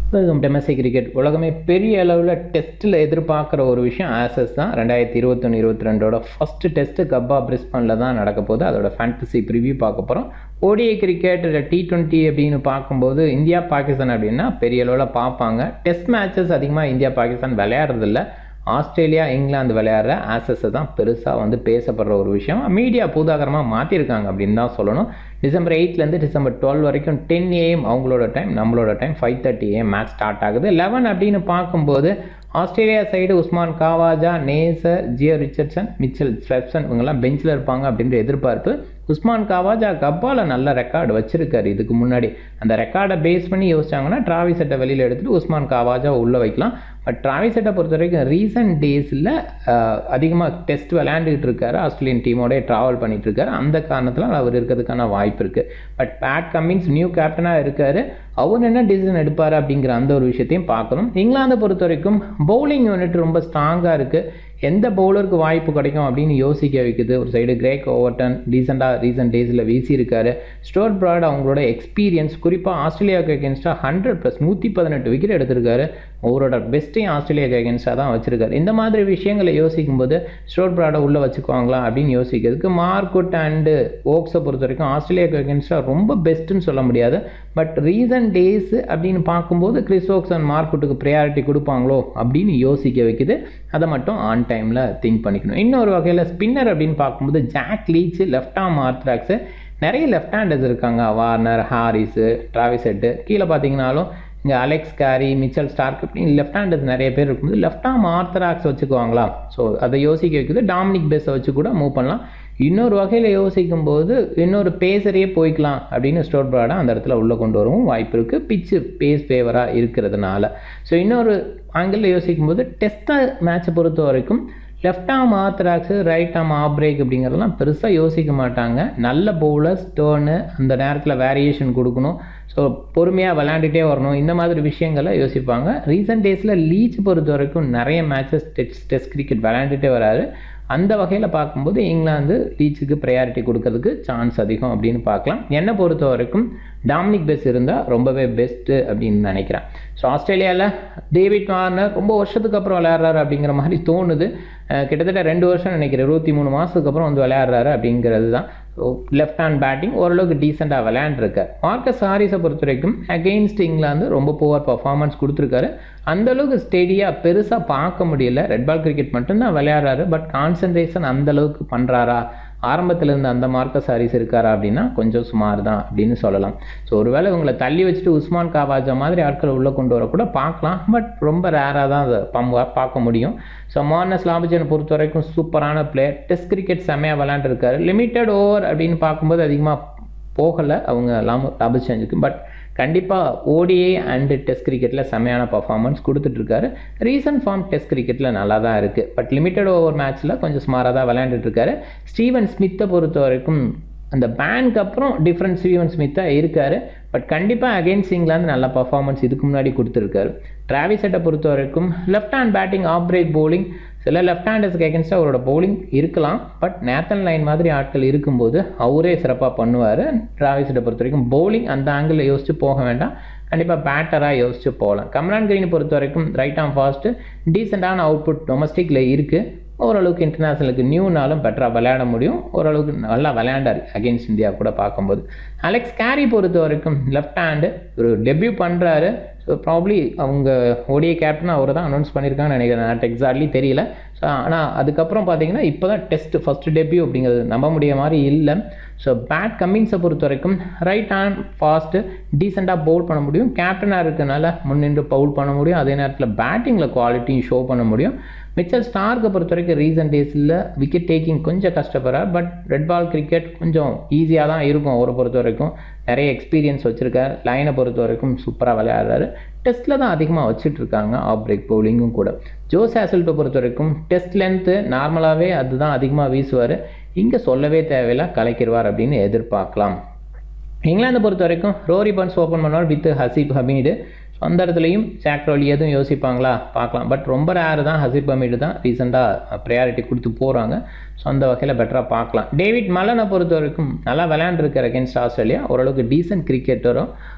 welcome டெமசி cricket உலகமே பெரிய அளவில் டெஸ்ட்டில் எதிர்பார்க்குற ஒரு விஷயம் ஆசஸ் தான் ரெண்டாயிரத்தி இருபத்தொன்று இருபத்தி ரெண்டோட ஃபஸ்ட்டு டெஸ்ட்டு கப்பா பிரிஸ்பனில் தான் நடக்க போகுது அதோட ஃபேண்டசி ப்ரிவியூ பார்க்க போகிறோம் ஓடிஐ கிரிக்கெட் டி டுவெண்ட்டி அப்படின்னு பார்க்கும்போது இந்தியா பாகிஸ்தான் அப்படின்னா பெரிய அளவில் பார்ப்பாங்க டெஸ்ட் மேட்சஸ் அதிகமாக இந்தியா பாகிஸ்தான் விளையாடுறதில்ல ஆஸ்திரேலியா இங்கிலாந்து விளையாடுற ஆசஸை தான் பெருசாக வந்து பேசப்படுற ஒரு விஷயம் மீடியா பூதாகரமாக மாற்றிருக்காங்க அப்படின்னு தான் சொல்லணும் டிசம்பர் எயிட்லேருந்து டிசம்பர் டுவெல் வரைக்கும் டென் ஏஎம் அவங்களோட டைம் நம்மளோட time five thirty AM match start ஆகுது லெவன் அப்படின்னு பார்க்கும்போது ஆஸ்திரேலியா சைடு உஸ்மான் காவாஜா நேசர் ஜியோ ரிச்சர்ட்சன் மிச்சல் ஸ்வெப்சன் இவங்கெல்லாம் பெஞ்சில் இருப்பாங்க அப்படின்ற எதிர்பார்ப்பு உஸ்மான் காவாஜா கப்பால நல்ல ரெக்கார்டு வச்சிருக்காரு இதுக்கு முன்னாடி அந்த ரெக்கார்டை பேஸ் பண்ணி யோசிச்சாங்கன்னா டிராவிசெட்டை வெளியில் எடுத்துட்டு உஸ்மான் காவாஜா உள்ளே வைக்கலாம் பட் டிராவிசெட்டை பொறுத்த வரைக்கும் ரீசெண்ட் டேஸில் அதிகமாக டெஸ்ட் விளையாண்டுக்கிட்டு இருக்காரு ஆஸ்திரேலியன் டீமோடய ட்ராவல் பண்ணிட்டு இருக்காரு அந்த காரணத்தில் அவர் இருக்கிறதுக்கான வாய்ப்பு இருக்குது பட் பேட் கம்மின்ஸ் நியூ கேப்டனாக இருக்காரு அவர் என்ன டிசிஷன் எடுப்பார் அப்படிங்கிற அந்த ஒரு விஷயத்தையும் பார்க்கணும் இங்கிலாந்தை பொறுத்த வரைக்கும் பவுலிங் யூனிட் ரொம்ப ஸ்ட்ராங்காக இருக்குது எந்த பவுலருக்கு வாய்ப்பு கிடைக்கும் அப்படின்னு யோசிக்க வைக்குது ஒரு சைடு கிரேக் ஓவர்டன் ரீசெண்டாக ரீசெண்ட் டேஸில் வீசியிருக்காரு ஸ்டோர் ப்ராட் அவங்களோட எக்ஸ்பீரியன்ஸ் குறிப்பாக ஆஸ்திரேலியாவுக்கு அகேன்ஸ்டாக ஹண்ட்ரட் ப்ளஸ் நூற்றி பதினெட்டு விக்கெட் எடுத்திருக்காரு அவரோட பெஸ்ட்டையும் ஆஸ்திரேலியாவுக்கு அகேன்ஸ்டாக தான் வச்சிருக்காரு இந்த மாதிரி விஷயங்களை யோசிக்கும் போது ஸ்டோர் ப்ராடை உள்ளே வச்சுக்குவாங்களா அப்படின்னு யோசிக்கிறதுக்கு மார்க்குட் அண்டு ஓக்ஸை பொறுத்த வரைக்கும் ஆஸ்திரேலியாவுக்கு அகேன்ஸ்டாக ரொம்ப பெஸ்ட்டுன்னு சொல்ல முடியாது பட் ரீசன்ட் டேஸ் அப்படின்னு பார்க்கும்போது கிறிஸ் ஓக்ஸ் அண்ட் மார்க்குட்டுக்கு ப்ரையாரிட்டி கொடுப்பாங்களோ அப்படின்னு யோசிக்க வைக்குது அதை மட்டும் ஆன் டைமில் திங்க் பண்ணிக்கணும் இன்னொரு வகையில் ஸ்பின்னர் அப்படின்னு பார்க்கும்போது jack leech left arm orthodox நிறைய லெஃப்ட் ஹேண்டர்ஸ் இருக்காங்க வார்னர் ஹாரிஸு டிராவிசெட்டு கீழே பார்த்தீங்கனாலும் இங்கே அலெக்ஸ் கேரி மிச்சல் ஸ்டார்க் இப்படின்னு லெஃப்ட் ஹேண்டர்ஸ் நிறைய பேர் இருக்கும்போது லெஃப்ட் ஆம் ஆர்த்தராக்ஸ் வச்சுக்குவாங்களா ஸோ அதை யோசிக்க வைக்குது டாமினிக் பேஸை வச்சு கூட மூவ் பண்ணலாம் இன்னொரு வகையில் யோசிக்கும் போது இன்னொரு பேசரையே போய்க்கலாம் அப்படின்னு ஸ்டோர் ப்ராடாக அந்த இடத்துல உள்ளே கொண்டு வரவும் வாய்ப்பு இருக்குது பிச்சு பேஸ் ஃபேவராக இருக்கிறதுனால ஸோ இன்னொரு ஆங்கிளில் யோசிக்கும் போது டெஸ்ட்டாக மேட்சை பொறுத்த வரைக்கும் left arm orthodox right arm off break அப்படிங்கிறதெல்லாம் பெருசாக யோசிக்க மாட்டாங்க நல்ல பவுலர்ஸ் டேர்னு அந்த நேரத்தில் வேரியேஷன் கொடுக்கணும் ஸோ பொறுமையாக விளையாண்டுட்டே வரணும் இந்த மாதிரி விஷயங்களை யோசிப்பாங்க ரீசெண்ட் டேஸில் லீச் பொறுத்த வரைக்கும் நிறைய மேட்சஸ் டெஸ்ட் டெஸ்ட் கிரிக்கெட் விளையாண்டுட்டே வராரு அந்த வகையில் பார்க்கும்போது இங்கிலாந்து லீச்சுக்கு ப்ரையாரிட்டி கொடுக்கறதுக்கு சான்ஸ் அதிகம் அப்படின்னு பார்க்கலாம் என்னை பொறுத்த வரைக்கும் டாமினிக் பெஸ் இருந்தால் ரொம்பவே பெஸ்ட்டு அப்படின்னு நினைக்கிறேன் ஸோ ஆஸ்திரேலியாவில் டேவிட் வார்னர் ரொம்ப வருஷத்துக்கு அப்புறம் விளையாடுறாரு அப்படிங்கிற மாதிரி தோணுது கிட்டத்தட்ட ரெண்டு வருஷம் நினைக்கிறேன் இருபத்தி மூணு மாதத்துக்கு அப்புறம் வந்து விளையாடுறாரு அப்படிங்கிறது தான் ஸோ லெஃப்ட் ஹேண்ட் பேட்டிங் ஓரளவுக்கு டீசெண்டாக விளையாண்டுருக்கார் மார்க்கஸ் ஹாரிஸை பொறுத்த வரைக்கும் அகெயின்ஸ்ட் இங்கிலாந்து ரொம்ப புவர் பர்ஃபார்மன்ஸ் கொடுத்துருக்காரு அந்தளவுக்கு ஸ்டெடியாக பெருசாக பார்க்க முடியல ரெட் பால் கிரிக்கெட் மட்டும்தான் விளையாடுறாரு பட் கான்சன்ட்ரேஷன் அந்தளவுக்கு பண்ணுறாரா ஆரம்பத்தில் இருந்த அந்த மார்க்கஸ் ஹாரிஸ் இருக்காரா அப்படின்னா கொஞ்சம் சுமார் தான் அப்படின்னு சொல்லலாம் ஸோ ஒருவேளை இவங்களை தள்ளி வச்சுட்டு உஸ்மான் காவாஜா மாதிரி ஆட்களை உள்ளே கொண்டு வர கூட பார்க்கலாம் பட் ரொம்ப ரேராக தான் அதை பம்ப பார்க்க முடியும் ஸோ மார்னஸ் லாபஜனை பொறுத்த வரைக்கும் சூப்பரான பிளேயர் டெஸ்ட் கிரிக்கெட் செம்மையாக விளையாண்டுருக்காரு லிமிட்டட் ஓவர் அப்படின்னு பார்க்கும்போது அதிகமாக போகலை அவங்க லாப லாபச்சேஞ்சுக்கு பட் கண்டிப்பாக ஓடிஏ அண்டு டெஸ்ட் கிரிக்கெட்டில் செம்மையான பர்ஃபார்மன்ஸ் கொடுத்துட்ருக்காரு ரீசன்ட் ஃபார்ம் டெஸ்ட் கிரிக்கெட்டில் நல்லா தான் இருக்குது பட் லிமிட்டட் ஓவர் மேட்ச்சில் கொஞ்சம் ஸ்மாராக தான் விளையாண்டுட்ருக்காரு ஸ்டீவன் ஸ்மித்தை பொறுத்த வரைக்கும் அந்த பேனுக்கு அப்புறம் டிஃப்ரெண்ட் ஸ்டீவன் ஸ்மித்தாக இருக்கார் பட் கண்டிப்பாக அகெயின்ஸ்ட் இங்கிலாந்து நல்ல பர்ஃபார்மன்ஸ் இதுக்கு முன்னாடி கொடுத்துருக்காரு டிராவிசெட்டை பொறுத்த வரைக்கும் left hand batting off break bowling சில லெஃப்ட் ஹேண்டர்ஸ்க்கு அகேன்ஸ்டாக அவரோட பவுலிங் இருக்கலாம் பட் நேத்தன் லைன் மாதிரி ஆட்கள் இருக்கும்போது அவரே சிறப்பாக பண்ணுவார் டிராவிஸை பொறுத்த வரைக்கும் பவுலிங் அந்த ஆங்கிளில் யோசிச்சு போக வேண்டாம் கண்டிப்பாக பேட்டராக யோசிச்சு போகலாம் கம்ரான் கிரீனை பொறுத்த வரைக்கும் ரைட் ஆம் ஃபாஸ்ட்டு டீசெண்டான அவுட்புட் டொமஸ்டிக்கில் இருக்குது ஓரளவுக்கு இன்டர்நேஷ்னலுக்கு நியூனாலும் பெட்டராக விளையாட முடியும் ஓரளவுக்கு நல்லா விளையாண்டார் அகெயின்ஸ்ட் இந்தியா கூட பார்க்கும்போது அலெக்ஸ் கேரி பொறுத்த வரைக்கும் லெஃப்ட் ஹேண்டு ஒரு டெபியூ பண்ணுறாரு ஸோ ப்ராப்ளி அவங்க ஓடிய கேப்டன் அவர் தான் அனௌன்ஸ் பண்ணியிருக்காங்கன்னு நினைக்கிறேன் நாட் எக்ஸாக்ட்லி தெரியல ஸோ ஆனால் அதுக்கப்புறம் பார்த்தீங்கன்னா இப்போ தான் டெஸ்ட் ஃபஸ்ட்டு டெபியூ அப்படிங்கிறது நம்ப முடிய மாதிரி இல்லை ஸோ பேட் கம்மின்ஸை பொறுத்த வரைக்கும் ரைட் ஹேண்ட் ஃபாஸ்ட்டு டீசெண்டாக பவுல் பண்ண முடியும் கேப்டனாக இருக்கனால முன்னின்று பவுல் பண்ண முடியும் அதே நேரத்தில் பேட்டிங்கில் குவாலிட்டியும் ஷோ பண்ண முடியும் மிச்சல் ஸ்டார்க்கை பொறுத்த வரைக்கும் ரீசன்ட் டேஸில் விக்கெட் டேக்கிங் கொஞ்சம் கஷ்டப்படுறார் பட் ரெட் பால் கிரிக்கெட் கொஞ்சம் ஈஸியாக தான் இருக்கும் அவரை பொறுத்த வரைக்கும் நிறைய எக்ஸ்பீரியன்ஸ் வச்சுருக்கார் லைனை பொறுத்த வரைக்கும் சூப்பராக விளையாடுறாரு டெஸ்ட்டில் தான் அதிகமாக வச்சுட்டு இருக்காங்க ஆஃப் பிரேக் பவுலிங்கும் கூட ஜோஸ் ஹேசல்ட்டை பொறுத்த வரைக்கும் டெஸ்ட் லென்த்து நார்மலாகவே அதுதான் அதிகமாக வீசுவார் இங்கே சொல்லவே தேவையில்லை கலைக்கிடுவார் அப்படின்னு எதிர்பார்க்கலாம் இங்கிலாந்தை பொறுத்த வரைக்கும் ரோரி பன்ஸ் ஓப்பன் பண்ணுவார் வித் ஹசீப் ஹமீடு ஸோ அந்த இடத்துலையும் சாக்ரோலி எதுவும் யோசிப்பாங்களா பார்க்கலாம் பட் ரொம்ப ரேரு தான் ஹசீப் ஹமீடு தான் ரீசெண்டாக ப்ரையாரிட்டி கொடுத்து போகிறாங்க ஸோ அந்த வகையில் பெட்டராக பார்க்கலாம் டேவிட் மலனை பொறுத்த வரைக்கும் நல்லா விளையாண்டுருக்கார் அகேன்ஸ்ட் ஆஸ்திரேலியா ஓரளவுக்கு டீசென்ட் கிரிக்கெட்டரும்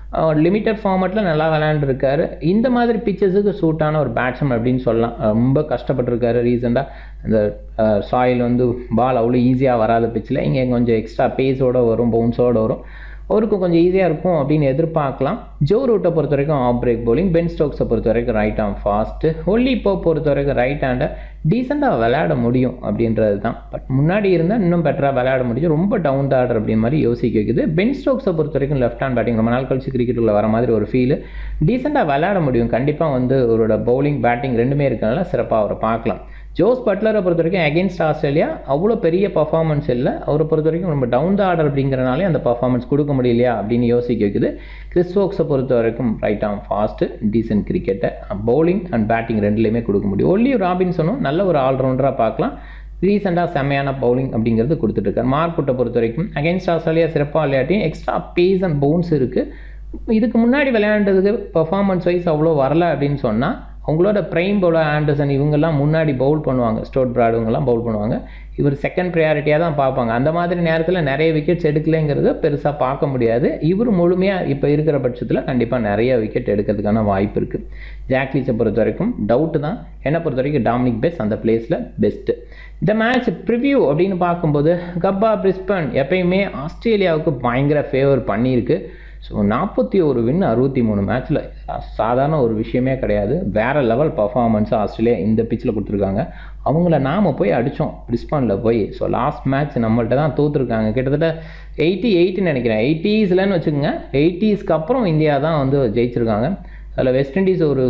லிமிட்டட் ஃபார்மேட்டில் நல்லா விளையாண்டுருக்காரு இந்த மாதிரி பிச்சஸுக்கு சூட்டான ஒரு பேட்ஸ்மேன் அப்படின்னு சொல்லலாம் ரொம்ப கஷ்டப்பட்டிருக்காரு ரீசெண்டாக இந்த சாயில் வந்து பால் அவ்வளோ ஈஸியாக வராத பிச்சில் இங்கே கொஞ்சம் எக்ஸ்ட்ரா பேஸோடு வரும் பவுன்ஸோடு வரும் அவருக்கு கொஞ்சம் ஈஸியாக இருக்கும் அப்படின்னு எதிர்பார்க்கலாம் ஜோ ரூட்டை பொறுத்த வரைக்கும் ஆஃப் பிரேக் bowling பென் ஸ்டோக்ஸை பொறுத்த வரைக்கும் ரைட் ஆம் ஃபாஸ்ட்டு ஒல்லி இப்போ பொறுத்த வரைக்கும் ரைட் ஹேண்டை டீசெண்டாக விளையாட முடியும் அப்படின்றது தான் பட் முன்னாடி இருந்தால் இன்னும் பெட்டராக விளையாட முடியும் ரொம்ப டவுன் ஆர்டர் அப்படின்னு மாதிரி யோசிக்க வைக்குது பென் ஸ்டோக்ஸை பொறுத்த வரைக்கும் லெஃப்ட் ஹேண்ட் பேட்டிங் ரொம்ப நாள் கழிச்சு கிரிக்கெட்டுக்குள்ள வர மாதிரி ஒரு ஃபீல் டீசெண்டாக விளையாட முடியும் கண்டிப்பாக வந்து அவரோட பவுலிங் பேட்டிங் ரெண்டுமே இருக்கனால சிறப்பாக அவரை பார்க்கலாம் ஜோஸ் பட்லரை பொறுத்த வரைக்கும் அகேன்ஸ்ட் ஆஸ்திரேலியா அவ்வளோ பெரிய பர்ஃபார்மன்ஸ் இல்லை அவரை பொறுத்த வரைக்கும் ரொம்ப டவுன் த ஆர்டர் அப்படிங்கிறனாலே அந்த பர்ஃபார்மன்ஸ் கொடுக்க முடியலையா அப்படின்னு யோசிக்க வைக்குது கிறிஸ்வோக்ஸை பொறுத்த வரைக்கும் ரைட் ஆம் ஃபாஸ்ட்டு டீசென்ட் கிரிக்கெட்டை பவுலிங் அண்ட் பேட்டிங் ரெண்டுலேயுமே கொடுக்க முடியும் ஒல்லி ராபின்சனும் நல்ல ஒரு ஆல்ரவுண்டராக பார்க்கலாம் ரீசெண்டாக செம்மையான பவுலிங் அப்படிங்கிறது கொடுத்துட்ருக்காரு மார்க்குட்டை பொறுத்த வரைக்கும் அகேன்ஸ்ட் ஆஸ்திரேலியா சிறப்பாக விளையாட்டியும் எக்ஸ்ட்ரா பேஸ் அண்ட் பவுன்ஸ் இருக்குது இதுக்கு முன்னாடி விளையாண்டதுக்கு பர்ஃபார்மன்ஸ் வைஸ் அவ்வளோ வரல அப்படின்னு சொன்னால் அவங்களோட பிரைம் பவுலர் ஆண்டர்சன் இவங்கெல்லாம் முன்னாடி பவுல் பண்ணுவாங்க ஸ்டோட் பிராட் இவங்கெல்லாம் பவுல் பண்ணுவாங்க இவர் செகண்ட் ப்ரையாரிட்டியாக தான் பார்ப்பாங்க அந்த மாதிரி நேரத்தில் நிறைய விக்கெட்ஸ் எடுக்கலைங்கிறத பெருசாக பார்க்க முடியாது இவர் முழுமையாக இப்போ இருக்கிற பட்சத்தில் கண்டிப்பாக நிறைய விக்கெட் எடுக்கிறதுக்கான வாய்ப்பு இருக்குது ஜாக்லீஸை பொறுத்த வரைக்கும் டவுட்டு தான் என்னை பொறுத்த வரைக்கும் டாமினிக் பெஸ்ட் அந்த பிளேஸில் பெஸ்ட்டு இந்த மேட்ச் ப்ரிவ்யூ அப்படின்னு பார்க்கும்போது கப்பா பிரிஸ்பன் எப்பயுமே ஆஸ்திரேலியாவுக்கு பயங்கர ஃபேவர் பண்ணியிருக்கு ஸோ நாற்பத்தி ஒரு வின் அறுபத்தி மூணு மேட்ச்சில் சாதாரண ஒரு விஷயமே கிடையாது வேறு லெவல் பர்ஃபார்மன்ஸ் ஆஸ்திரேலியா இந்த பிச்சில் கொடுத்துருக்காங்க அவங்கள நாம் போய் அடித்தோம் பிரிஸ்பானில் போய் ஸோ லாஸ்ட் மேட்ச் நம்மள்ட்ட தான் தோற்றுருக்காங்க கிட்டத்தட்ட எயிட்டி எயிட்டுன்னு நினைக்கிறேன் எயிட்டிஸ்லன்னு வச்சுக்கோங்க எயிட்டிஸ்க்கு அப்புறம் இந்தியா தான் வந்து ஜெயிச்சிருக்காங்க அதில் வெஸ்ட் இண்டீஸ் ஒரு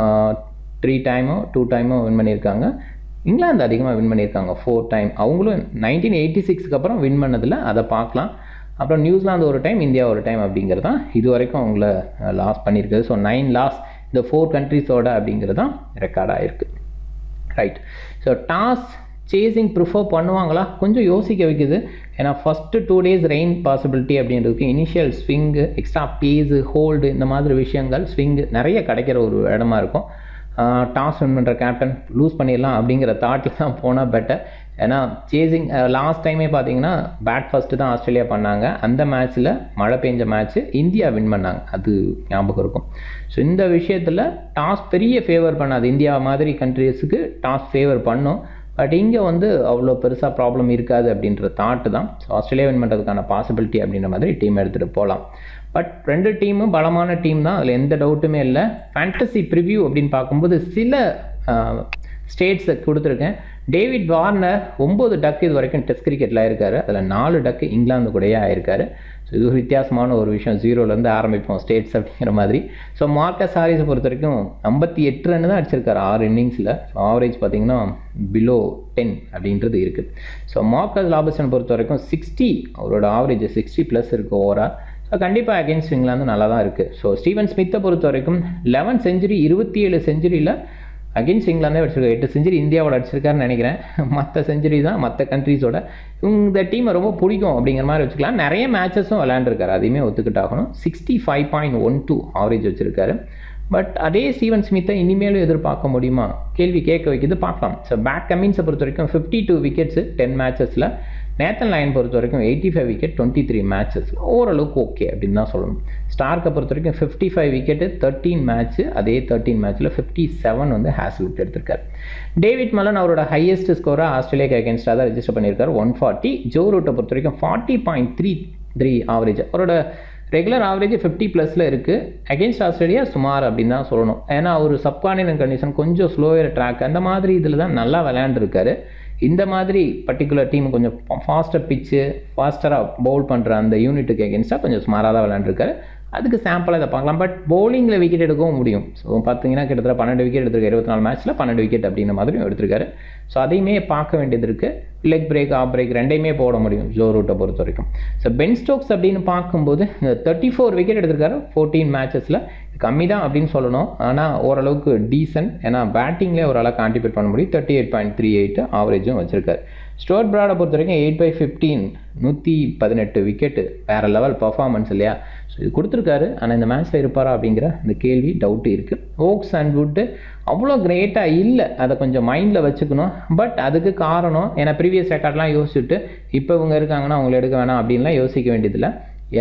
த்ரீ டைமோ டூ டைமோ வின் பண்ணியிருக்காங்க இங்கிலாந்து அதிகமாக வின் பண்ணியிருக்காங்க ஃபோர் டைம் அவங்களும் நைன்டீன் எயிட்டி சிக்ஸ்க்கு அப்புறம் வின் பண்ணதில் அதை பார்க்கலாம் அப்புறம் நியூசிலாந்து ஒரு டைம் இந்தியா ஒரு டைம் அப்படிங்கிறது தான் இது வரைக்கும் அவங்கள லாஸ் பண்ணியிருக்குது ஸோ நைன் லாஸ் இந்த ஃபோர் கண்ட்ரிஸோட அப்படிங்கிறது தான் ரெக்கார்டாக இருக்குது right so toss chasing prefer பண்ணுவாங்களா கொஞ்சம் யோசிக்க வைக்குது ஏன்னா first two days rain possibility அப்படின்றதுக்கு initial swing extra pace hold இந்த மாதிரி விஷயங்கள் ஸ்விங்கு நிறைய கிடைக்கிற ஒரு இடமா இருக்கும் டாஸ் வின் பண்ணுற கேப்டன் லூஸ் பண்ணிடலாம் அப்படிங்கிற தாட்டில் தான் போனால் பெட்டர் ஏன்னா சேசிங் லாஸ்ட் டைமே பார்த்தீங்கன்னா பேட் ஃபஸ்ட்டு தான் ஆஸ்திரேலியா பண்ணாங்க அந்த மேட்ச்சில் மழை பெஞ்ச மேட்ச்சு இந்தியா வின் பண்ணாங்க அது ஞாபகம் இருக்கும் ஸோ இந்த விஷயத்தில் டாஸ் பெரிய ஃபேவர் பண்ணாது இந்தியா மாதிரி கண்ட்ரீஸுக்கு டாஸ் ஃபேவர் பண்ணும் பட் இங்கே வந்து அவ்வளோ பெருசாக ப்ராப்ளம் இருக்காது அப்படின்ற தாட்டு தான் ஸோ ஆஸ்திரேலியா வின் பண்ணுறதுக்கான பாசிபிலிட்டி அப்படின்ற மாதிரி டீம் எடுத்துகிட்டு போகலாம் பட் ரெண்டு டீமும் பலமான டீம் தான் அதில் எந்த டவுட்டுமே இல்லை ஃபேண்டசி ப்ரிவ்யூ அப்படின்னு பார்க்கும்போது சில ஸ்டேட்ஸை கொடுத்துருக்கேன் டேவிட் வார்னர் ஒம்பது டக்கு இது வரைக்கும் டெஸ்ட் கிரிக்கெட்டில் ஆயிருக்காரு அதில் நாலு டக்கு இங்கிலாந்து கூடயே ஆயிருக்காரு ஸோ இது ஒரு வித்தியாசமான ஒரு விஷயம் ஜீரோலேருந்து ஆரம்பிப்போம் ஸ்டேட்ஸ் அப்படிங்கிற மாதிரி ஸோ மார்க்கஸ் ஹாரிஸை பொறுத்த வரைக்கும் ஐம்பத்தி எட்டு ரன் தான் அடிச்சிருக்காரு ஆறு இன்னிங்ஸில் ஸோ ஆவரேஜ் பார்த்தீங்கன்னா பிலோ டென் அப்படின்றது இருக்குது ஸோ மார்க்கஸ் லாபசன் பொறுத்த வரைக்கும் சிக்ஸ்டி அவரோட ஆவரேஜ் சிக்ஸ்டி ப்ளஸ் இருக்குது ஓவரால் ஸோ கண்டிப்பாக அகேன்ஸ்ட் இங்கிலாந்து நல்லா தான் இருக்குது ஸோ ஸ்டீவன் ஸ்மித்தை பொறுத்த வரைக்கும் லெவன் செஞ்சுரி இருபத்தி ஏழு செஞ்சுரியில் அகெயின்ஸ்ட் இங்கிலாந்தே அடிச்சிருக்காரு எட்டு செஞ்சுரி இந்தியாவோட அடிச்சிருக்காருன்னு நினைக்கிறேன் மற்ற செஞ்சுரி தான் மற்ற கண்ட்ரீஸோட இந்த டீமை ரொம்ப பிடிக்கும் அப்படிங்கிற மாதிரி வச்சுக்கலாம் நிறைய மேட்சஸும் விளையாண்டுருக்காரு அதையுமே ஒத்துக்கிட்டாகணும் sixty five point one two average வச்சுருக்காரு பட் அதே ஸ்டீவன் ஸ்மித்தை இனிமேலும் எதிர்பார்க்க முடியுமா கேள்வி கேட்க வைக்கிது பார்க்கலாம் ஸோ பேட் கமின்ஸை பொறுத்த வரைக்கும் ஃபிஃப்டி டூ விக்கெட்ஸு டென் மேட்சஸில் நேத்தன் லைன் பொறுத்த வரைக்கும் eighty five wicket twenty three matches ஓரளவுக்கு ஓகே அப்படின்னு தான் சொல்லணும் ஸ்டார்க்கை பொறுத்த வரைக்கும் fifty five wicket thirteen match அதே தேர்ட்டீன் மேட்ச்சில் ஃபிஃப்டி செவன் வந்து ஹேஸ்வுட் எடுத்திருக்காரு டேவிட் மலன் அவரோட ஹையஸ்ட் ஸ்கோராக ஆஸ்திரேலியாக்கு அகேன்ஸ்டாக தான் ரெஜிஸ்டர் பண்ணியிருக்காரு ஒன் ஃபார்ட்டி ஜோ ரூட்டை பொறுத்த வரைக்கும் forty point three three average அவரோட ரெகுலர் ஆவரேஜ் ஃபிஃப்டி ப்ளஸில் இருக்குது அகேன்ஸ்ட் ஆஸ்திரேலியா சுமார் அப்படின்னு தான் சொல்லணும் ஏன்னா ஒரு சப்கான்டினன் கண்டிஷன் கொஞ்சம் ஸ்லோயர் ட்ராக் அந்த மாதிரி இதில் தான் நல்லா விளையாண்டுருக்காரு இந்த மாதிரி பர்டிகுலர் டீம் கொஞ்சம் ஃபாஸ்ட்டாக பிச்சு ஃபாஸ்டராக பவுல் பண்ணுற அந்த யூனிட்டுக்கு எகென்ஸ்டாக கொஞ்சம் ஸ்மாராக தான் விளையாண்டுருக்காரு அதுக்கு சாம்பிளாக இதை பார்க்கலாம் பட் பவுலிங்கில் விக்கெட் எடுக்கவும் முடியும் ஸோ பார்த்தீங்கன்னா கிட்டத்தட்ட பன்னெண்டு விக்கெட் எடுத்திருக்காரு இருபத்தி நாலு மேட்ச்சில் பன்னெண்டு விக்கெட் அப்படின்ற மாதிரியும் எடுத்திருக்காரு ஸோ அதையுமே பார்க்க வேண்டியது இருக்குது லெக் பிரேக் ஆஃப் பிரேக் ரெண்டையுமே போட முடியும் ஜோ ரூட்டை பொறுத்த வரைக்கும் ஸோ பென் ஸ்டோக்ஸ் அப்படின்னு பார்க்கும்போது தேர்ட்டி ஃபோர் விக்கெட் எடுத்திருக்காரு ஃபோர்டீன் மேட்சஸில் கம்மி தான் அப்படின்னு சொல்லணும் ஆனால் ஓரளவுக்கு டீசன்ட் ஏன்னா பேட்டிங்லேயே ஓரளவு கான்ட்ரிபியூட் பண்ண முடியும் thirty eight point three eight ஆவரேஜும் வச்சிருக்காரு ஸ்டோர் பிராடை பொறுத்த வரைக்கும் எயிட் பை ஃபிஃப்டீன் நூற்றி பதினெட்டு விக்கெட்டு வேறு லெவல் பர்ஃபார்மன்ஸ் இல்லையா ஸோ இது கொடுத்துருக்காரு ஆனால் இந்த மேட்ச்சில் இருப்பாரா அப்படிங்கிற அந்த கேள்வி டவுட்டு இருக்குது ஓக்ஸ் அண்ட் வுட்டு அவ்வளோ கிரேட்டாக இல்லை அதை கொஞ்சம் மைண்டில் வச்சுக்கணும் பட் அதுக்கு காரணம் ஏன்னா ப்ரீவியஸ் ரெக்கார்ட்லாம் யோசிச்சுட்டு இப்போ இவங்க இருக்காங்கன்னா அவங்கள எடுக்க வேணாம் அப்படின்லாம் யோசிக்க வேண்டியதில்லை ஏன்னா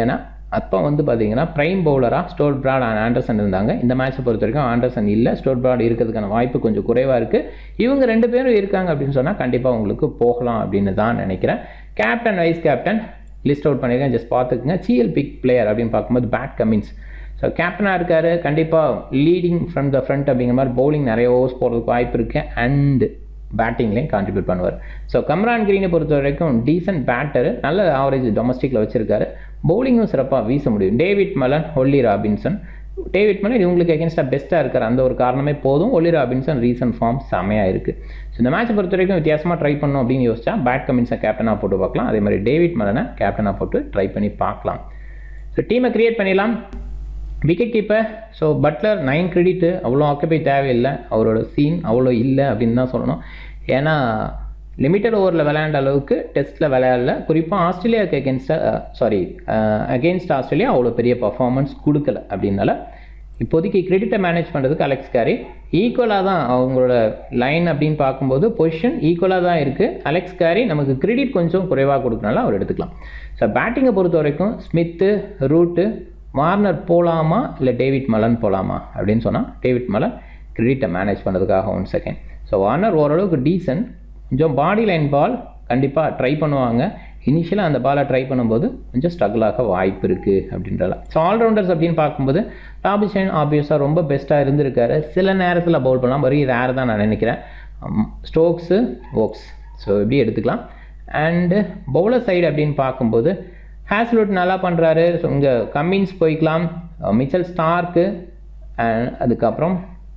அப்போ வந்து பார்த்தீங்கன்னா ப்ரைம் பவுலராக ஸ்டோர் பிராட் அண்ட் ஆண்டர்சன் இருந்தாங்க இந்த மேட்ச்சை பொறுத்த வரைக்கும் ஆண்டர்சன் இல்லை ஸ்டோர் பிராட் இருக்கிறதுக்கான வாய்ப்பு கொஞ்சம் குறைவாக இருக்குது இவங்க ரெண்டு பேரும் இருக்காங்க அப்படின்னு சொன்னால் கண்டிப்பாக உங்களுக்கு போகலாம் அப்படின்னு தான் நினைக்கிறேன் captain vice captain list out பண்ணியிருக்கேன் ஜஸ்ட் பார்த்துக்குங்க சிஎல் பிக் பிளேயர் அப்படின்னு பார்க்கும்போது பேட் கமின்ஸ் ஸோ கேப்டனாக இருக்கார் கண்டிப்பாக லீடிங் ஃப்ரம் த ஃப்ரண்ட் அப்படிங்கிற மாதிரி பவுலிங் நிறைய ஓவர்ஸ் போகிறதுக்கு வாய்ப்பு இருக்குது அண்ட் பேட்டிங்லேயும் கான்ட்ரிபியூட் பண்ணுவார் ஸோ கம்ரான் கிரீனை பொறுத்த வரைக்கும் டீசென்ட் பேட்டர் நல்ல ஆவரேஜ் டொமஸ்டிக்கில் வச்சிருக்காரு பவுலிங்கும் சிறப்பாக வீச முடியும் David Malan Ollie Robinson David Malan இவங்களுக்கு எகென்ஸ்டாக பெஸ்ட்டாக இருக்கார் அந்த ஒரு காரணமே போதும் ஒல்லி ராபின்சன் ரீசன்ட் ஃபார்ம் செமையாக இருக்குது ஸோ இந்த மேட்சை பொறுத்த வரைக்கும் வித்தியாசமாக ட்ரை பண்ணணும் அப்படின்னு யோசிச்சா பேட் கமின்ஸை கேப்டனாக போட்டு பார்க்கலாம் அதே மாதிரி டேவிட் மலனை கேப்டனாக போட்டு ட்ரை பண்ணி பார்க்கலாம் ஸோ டீமை கிரியேட் பண்ணிடலாம் wicket keeper so Buttler nine credit அவ்வளோ ஆக்குபை தேவையில்லை அவரோட சீன் அவ்வளோ இல்லை அப்படின்னு தான் சொல்லணும் ஏன்னா லிமிட்டட் ஓவரில் விளையாண்ட அளவுக்கு டெஸ்ட்டில் விளையாடல குறிப்பாக ஆஸ்திரேலியாவுக்கு எகென்ஸ்டாக சாரி அகென்ஸ்ட் ஆஸ்திரேலியா அவ்வளோ பெரிய பர்ஃபார்மன்ஸ் கொடுக்கல அப்படின்னால இப்போதைக்கு கிரெடிட்டை மேனேஜ் பண்ணுறதுக்கு அலெக்ஸ் கேரி ஈக்குவலாக தான் அவங்களோட லைன் அப்படின்னு பார்க்கும்போது பொசிஷன் ஈக்குவலாக தான் இருக்குது அலெக்ஸ் கேரி நமக்கு கிரெடிட் கொஞ்சம் குறைவாக கொடுக்கனால அவர் எடுத்துக்கலாம் ஸோ பேட்டிங்கை பொறுத்த வரைக்கும் ஸ்மித்து ரூட்டு வார்னர் போகலாமா இல்லை டேவிட் மலன் போகலாமா அப்படின்னு சொன்னால் டேவிட் மலன் கிரெடிட்டை மேனேஜ் பண்ணுறதுக்காக ஒன் செகண்ட் ஸோ வார்னர் ஓரளவுக்கு டீசன்ட் கொஞ்சம் பாடி லைன் பால் கண்டிப்பாக ட்ரை பண்ணுவாங்க இனிஷியலாக அந்த பாலை ட்ரை பண்ணும்போது கொஞ்சம் ஸ்ட்ரகிள் ஆக வாய்ப்பு இருக்குது அப்படின்றல ஸோ ஆல்ரவுண்டர்ஸ் அப்படின்னு பார்க்கும்போது ராபிஷன் ஆப்வியஸாக ரொம்ப பெஸ்ட்டாக இருந்திருக்காரு சில நேரத்தில் பவுல் பண்ணலாம் வெரி ரேர் தான் நான் நினைக்கிறேன் ஸ்டோக்ஸு ஓக்ஸ் ஸோ இப்படி எடுத்துக்கலாம் அண்டு பவுலர் சைடு அப்படின்னு பார்க்கும்போது ஹேஸ்லூட் நல்லா பண்ணுறாரு ஸோ இங்கே கம்மின்ஸ் போய்க்கலாம் மிச்சல் ஸ்டார்க்கு அண்ட் அதுக்கப்புறம்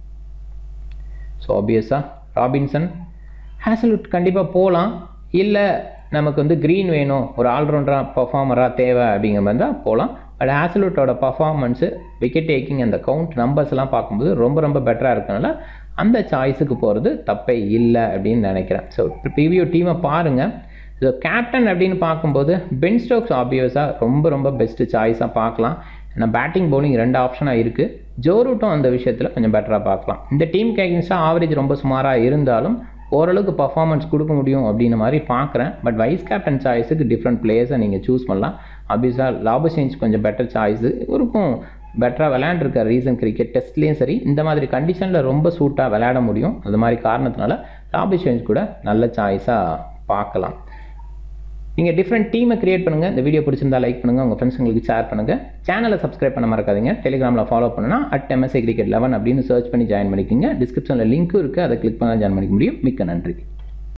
ஸோ ஆப்வியஸாக ராபின்சன் ஹேசல்வுட் கண்டிப்பாக போகலாம் இல்லை நமக்கு வந்து க்ரீன் வேணும் ஒரு ஆல்ரவுண்டராக பர்ஃபார்மராக தேவை அப்படிங்கிற மாதிரி தான் போகலாம் பட் ஹேசல்வுட்டோட பர்ஃபார்மன்ஸு விக்கெட் டேக்கிங் அந்த கவுண்ட் நம்பர்ஸ் எல்லாம் பார்க்கும்போது ரொம்ப ரொம்ப பெட்டராக இருக்கனால அந்த சாய்ஸுக்கு போகிறது தப்பே இல்லை அப்படின்னு நினைக்கிறேன் ஸோ ப்ரீவியூ டீமை பாருங்கள் ஸோ கேப்டன் அப்படின்னு பார்க்கும்போது பென் ஸ்டோக்ஸ் ஆப்வியஸாக ரொம்ப ரொம்ப பெஸ்ட்டு சாய்ஸாக பார்க்கலாம் ஏன்னா பேட்டிங் பவுலிங் ரெண்டு ஆப்ஷனாக இருக்குது ஜோரூட்டும் அந்த விஷயத்தில் கொஞ்சம் பெட்டராக பார்க்கலாம் இந்த டீம் கேக்கிங்ஸாக ஆவரேஜ் ரொம்ப சுமாராக இருந்தாலும் ஓரளவுக்கு பர்ஃபார்மன்ஸ் கொடுக்க முடியும் அப்படின்ற மாதிரி பார்க்குறேன் பட் வைஸ் கேப்டன் சாய்ஸுக்கு டிஃப்ரெண்ட் பிளேயர்ஸை நீங்கள் சூஸ் பண்ணலாம் ஆப்வியஸாக லாபசேஞ்ச் கொஞ்சம் பெட்டர் சாய்ஸு இருக்கும் பெட்டராக விளையாண்டுருக்க ரீசன் கிரிக்கெட் டெஸ்ட்லேயும் சரி இந்த மாதிரி கண்டிஷனில் ரொம்ப சூட்டாக விளையாட முடியும் அது மாதிரி காரணத்தினால லாபசேஞ்ச் கூட நல்ல சாய்ஸாக பார்க்கலாம் நீங்கள் டிஃப்ரெண்ட் டீமை கிரியேட் பண்ணுங்கள் இந்த வீடியோ பிடிச்சிருந்தா லைக் பண்ணுங்கள் உங்கள் ஃப்ரெண்ட்ஸுங்களுக்கு ஷேர் பண்ணுங்கள் சேனலை சப்ஸ்கிரைப் பண்ண மறக்காதீங்க டெலிகிராமில் ஃபாலோ பண்ணுன்னா அட் எம்எஸ்ஐ கிரிக்கெட் லெவன் அப்படின்னு சர்ச் பண்ணி ஜாயின் பண்ணிக்கோங்க டிஸ்கிரிப்ஷனில் லிங்க்கும் இருக்குது அதை கிளிக் பண்ணால் ஜாயின் பண்ணிக்க முடியும் மிக்க நன்றி